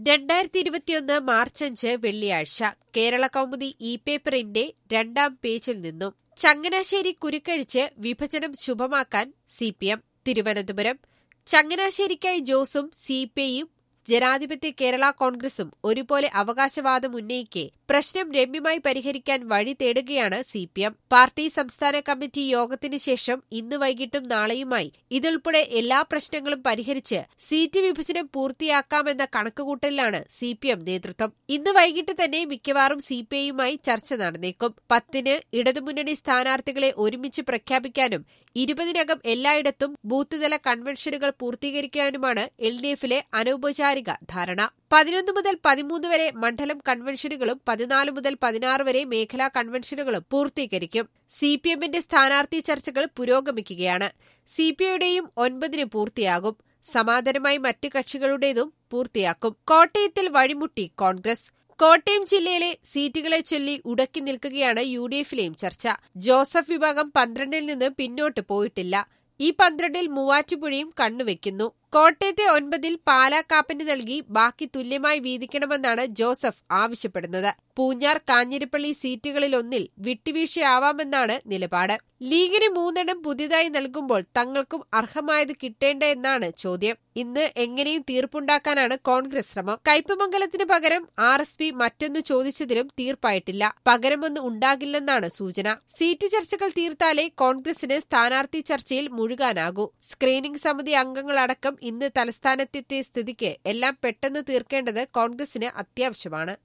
രണ്ടായിരത്തി ഇരുപത്തിയൊന്ന് മാർച്ച് അഞ്ച് വെള്ളിയാഴ്ച കേരള കൗമുദി ഇ പേപ്പറിന്റെ രണ്ടാം പേജിൽ നിന്നും ചങ്ങനാശ്ശേരി കുരുക്കഴിച്ച് വിഭജനം ശുഭമാക്കാൻ സി പി എം തിരുവനന്തപുരം ചങ്ങനാശ്ശേരിക്കായി ജോസും സി പി ഐയും ജനാധിപത്യ കേരള കോൺഗ്രസും ഒരുപോലെ അവകാശവാദം ഉന്നയിക്കെ പ്രശ്നം രമ്യമായി പരിഹരിക്കാൻ വഴി തേടുകയാണ് സി പി എം പാർട്ടി സംസ്ഥാന കമ്മിറ്റി യോഗത്തിന് ശേഷം ഇന്ന് വൈകിട്ടും നാളെയുമായി ഇതുൾപ്പെടെ എല്ലാ പ്രശ്നങ്ങളും പരിഹരിച്ച് സീറ്റ് വിഭജനം പൂർത്തിയാക്കാമെന്ന കണക്കുകൂട്ടലിലാണ് സി പി എം നേതൃത്വം ഇന്ന് വൈകിട്ട് തന്നെ മിക്കവാറും സി പി ഐയുമായി ചർച്ച നടന്നേക്കും പത്തിന് ഇടതുമുന്നണി സ്ഥാനാർത്ഥികളെ ഒരുമിച്ച് പ്രഖ്യാപിക്കാനും ഇരുപതിനകം എല്ലായിടത്തും ബൂത്ത്തല കൺവെൻഷനുകൾ പൂർത്തീകരിക്കാനുമാണ് എൽ ഡി എഫിലെ അനൌപചാരിക ധാരണ പതിനൊന്ന് മുതൽ പതിമൂന്ന് വരെ മണ്ഡലം കൺവെൻഷനുകളും പതിനാല് മുതൽ പതിനാറ് വരെ മേഖലാ കൺവെൻഷനുകളും പൂർത്തീകരിക്കും സി പി എമ്മിന്റെ സ്ഥാനാർത്ഥി ചർച്ചകൾ പുരോഗമിക്കുകയാണ് സി പി ഐയുടെയും ഒൻപതിന് പൂർത്തിയാകും സമാന്തരമായി മറ്റ് കക്ഷികളുടേതും പൂർത്തിയാക്കും കോട്ടയത്തിൽ വഴിമുട്ടി കോൺഗ്രസ് കോട്ടയം ജില്ലയിലെ സീറ്റുകളെ ചൊല്ലി ഉടക്കി നിൽക്കുകയാണ് യു ഡി എഫിലെയും ചർച്ച ജോസഫ് വിഭാഗം പന്ത്രണ്ടിൽ നിന്ന് പിന്നോട്ട് പോയിട്ടില്ല ഈ പന്ത്രണ്ടിൽ മൂവാറ്റുപുഴയും കണ്ണുവെക്കുന്നു കോട്ടയത്തെ ഒൻപതിൽ പാലാ കാപ്പന് നൽകി ബാക്കി തുല്യമായി വീതിക്കണമെന്നാണ് ജോസഫ് ആവശ്യപ്പെടുന്നത് പൂഞ്ഞാർ കാഞ്ഞിരപ്പള്ളി സീറ്റുകളിലൊന്നിൽ വിട്ടുവീഴ്ചയാവാമെന്നാണ് നിലപാട് ലീഗിന് മൂന്നെണ്ണം പുതിയതായി നൽകുമ്പോൾ തങ്ങൾക്കും അർഹമായത് കിട്ടേണ്ട എന്നാണ് ചോദ്യം ഇന്ന് എങ്ങനെയും തീർപ്പുണ്ടാക്കാനാണ് കോൺഗ്രസ് ശ്രമം കയ്പമംഗലത്തിന് പകരം ആർ എസ് പി മറ്റൊന്ന് ചോദിച്ചതിലും തീർപ്പായിട്ടില്ല പകരമൊന്ന് ഉണ്ടാകില്ലെന്നാണ് സൂചന സീറ്റ് ചർച്ചകൾ തീർത്താലേ കോൺഗ്രസിന് സ്ഥാനാർത്ഥി ചർച്ചയിൽ മുഴുകാനാകൂ സ്ക്രീനിംഗ് സമിതി അംഗങ്ങളടക്കം ഇന്ന് തലസ്ഥാനത്തെത്തിയ സ്ഥിതിക്ക് എല്ലാം പെട്ടെന്ന് തീർക്കേണ്ടത് കോൺഗ്രസിന് അത്യാവശ്യമാണ്